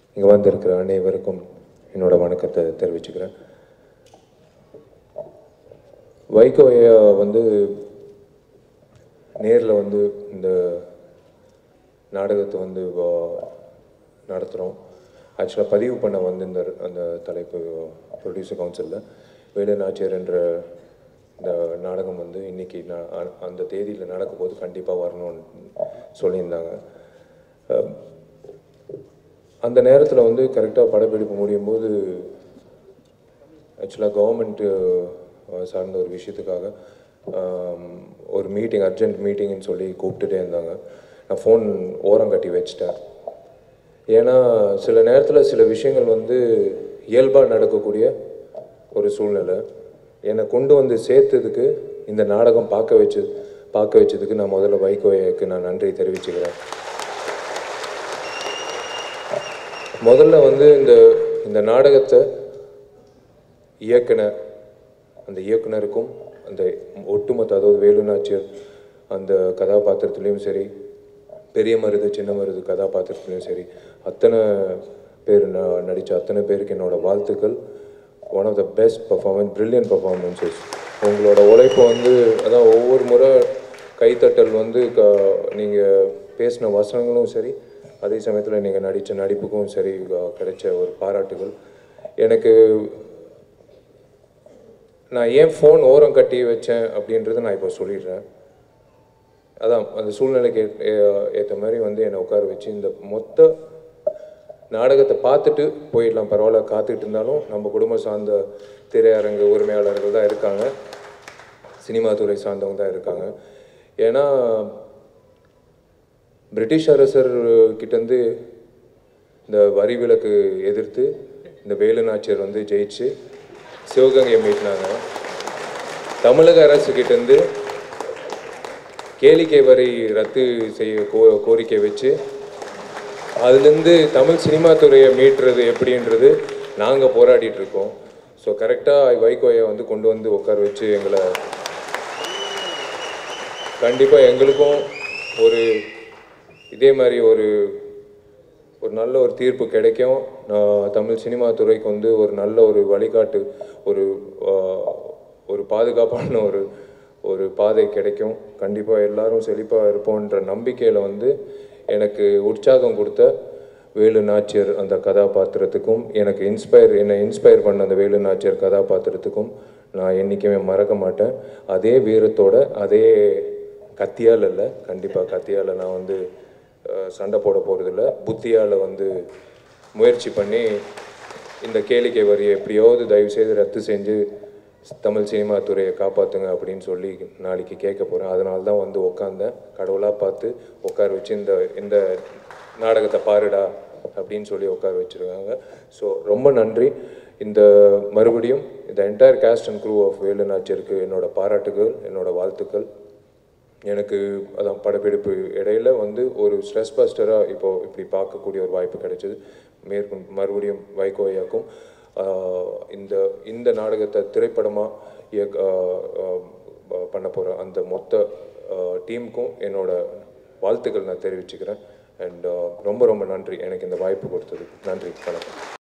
இங்கே வந்திருக்கிற அனைவருக்கும் என்னோட வணக்கத்தை தெரிவிச்சுக்கிறேன் வைகோ ஐயா வந்து நேரில் வந்து இந்த நாடகத்தை வந்து நடத்துகிறோம் ஆக்சுவலாக பதிவு பண்ண வந்து இந்த அந்த தலைப்பு ப்ரொடியூசர் கவுன்சிலில் வேலு நாச்சியார் என்ற இந்த நாடகம் வந்து இன்னைக்கு நான் அ- அந்த தேதியில் நடக்கும்போது கண்டிப்பாக வரணும்னு சொல்லியிருந்தாங்க அஹ், அந்த நேரத்தில் வந்து கரெக்டாக படப்பிடிப்பு முடியும் போது ஆக்சுவலாக கவர்மெண்ட் சார்ந்த ஒரு விஷயத்துக்காக ஆம், ஒரு மீட்டிங் அர்ஜென்ட் மீட்டிங்னு சொல்லி கூப்பிட்டுட்டே இருந்தாங்க நான் ஃபோன் ஓரம் கட்டி வச்சிட்டேன் ஏன்னா சில நேரத்தில் சில விஷயங்கள் வந்து இயல்பாக நடக்கக்கூடிய ஒரு சூழ்நிலை என்னை கொண்டு வந்து சேர்த்ததுக்கு இந்த நாடகம் பார்க்க வச்சு பார்க்க வச்சதுக்கு நான் முதல்ல வைகோயக்கு நான் நன்றி தெரிவிச்சுக்கிறேன் முதல்ல வந்து இந்த இந்த நாடகத்தை இயக்குன அந்த இயக்குனருக்கும் அந்த ஒட்டுமொத்த அதாவது வேலுநாச்சியர் அந்த கதாபாத்திரத்துலேயும் சரி பெரிய மருது சின்ன மருது கதாபாத்திரத்துலேயும் சரி அத்தனை பேர் ந- நடித்த அத்தனை பேருக்கு என்னோட வாழ்த்துக்கள் one of the best performance brilliant performances உங்களோட உழைப்பு வந்து அதான் ஒவ்வொரு முறை கைத்தட்டல் வந்து க நீங்கள் பேசின வசனங்களும் சரி அதே சமயத்தில் நீங்கள் நடித்த நடிப்புக்கும் சரி க- கிடைச்ச ஒரு பாராட்டுகள் எனக்கு நான் ஏன் ஃபோன் ஓரம் கட்டி வச்சேன் அப்படின்றத நான் இப்போ சொல்லிடுறேன் அதான் அந்த சூழ்நிலைக்கு ஏற்ற மாதிரி வந்து என்னை உட்கார வச்சு இந்த மொத்த நாடகத்தை பார்த்துட்டு போயிடலாம் பரவாயில்ல காத்துக்கிட்டு இருந்தாலும் நம்ம குடும்பம் சார்ந்த திரையரங்கு உரிமையாளர்கள் தான் இருக்காங்க சினிமா துறை சார்ந்தவங்க தான் இருக்காங்க ஏன்னா பிரிட்டிஷ் அரசர் கிட்டேருந்து இந்த வரி விலக்கு எதிர்த்து இந்த வேலு நாச்சியார் வந்து ஜெயிச்சு சிவகங்கையை மீட்டினாங்க தமிழக அரசு கிட்டேருந்து கேளிக்கை வரி ரத்து செய்ய கோ கோரிக்கை வச்சு அதுலேருந்து தமிழ் சினிமா துறையை மீட்டுறது எப்படின்றது நாங்கள் போராடிட்டு இருக்கோம் ஸோ கரெக்டாக வைகோயை வந்து கொண்டு வந்து உட்கார வச்சு எங்களை கண்டிப்பாக எங்களுக்கும் ஒரு இதே மாதிரி ஒரு ஒரு நல்ல ஒரு தீர்ப்பு கிடைக்கும் நான் தமிழ் சினிமா துறைக்கு வந்து ஒரு நல்ல ஒரு வழிகாட்டு ஒரு ஆஹ், ஒரு பாதுகாப்பான ஒரு ஒரு பாதை கிடைக்கும் கண்டிப்பாக எல்லாரும் செழிப்பாக இருப்போன்ற நம்பிக்கையில் வந்து எனக்கு உற்சாகம் கொடுத்த வேலு நாச்சியர் அந்த கதாபாத்திரத்துக்கும் எனக்கு இன்ஸ்பயர் என்னை இன்ஸ்பயர் பண்ண அந்த வேலு நாச்சியர் கதாபாத்திரத்துக்கும் நான் என்றைக்குமே மறக்க மாட்டேன் அதே வீரத்தோட அதே கத்தியால் இல்லை கண்டிப்பாக கத்தியால் நான் வந்து அஹ், சண்டை போட போகிறதில்ல புத்தியால் வந்து முயற்சி பண்ணி இந்த கேளிக்கை வரியை எப்படியாவது தயவு செய்து ரத்து செஞ்சு தமிழ் சினிமா துறையை காப்பாற்றுங்க அப்படின்னு சொல்லி நாளைக்கு கேட்க போகிறேன் அதனால தான் வந்து உட்காந்தேன் கடவுளாக பார்த்து உட்கார வச்சு இந்த இந்த நாடகத்தை பாருடா அப்படின்னு சொல்லி உட்கார வச்சுருக்காங்க ஸோ ரொம்ப நன்றி இந்த மறுபடியும் இந்த entire cast and crew of Velu நாச்சியருக்கு என்னோட பாராட்டுகள் என்னோட வாழ்த்துக்கள் எனக்கு அதான் படப்பிடிப்பு இடையில வந்து ஒரு ஸ்ட்ரெஸ் பஸ்டராக இப்போ இப்படி பார்க்கக்கூடிய ஒரு வாய்ப்பு கிடைச்சது மேற்கொண்டு மறுபடியும் வைகோயாக்கும் ஆஹ், இந்த இந்த நாடகத்தை திரைப்படமாக இயக்க ஆஹ், ஆஹ், பண்ண போகிற அந்த மொத்த டீமுக்கும் என்னோட வாழ்த்துக்கள் நான் தெரிவிச்சுக்கிறேன் அண்ட் ரொம்ப ரொம்ப நன்றி எனக்கு இந்த வாய்ப்பு கொடுத்ததுக்கு நன்றி வணக்கம்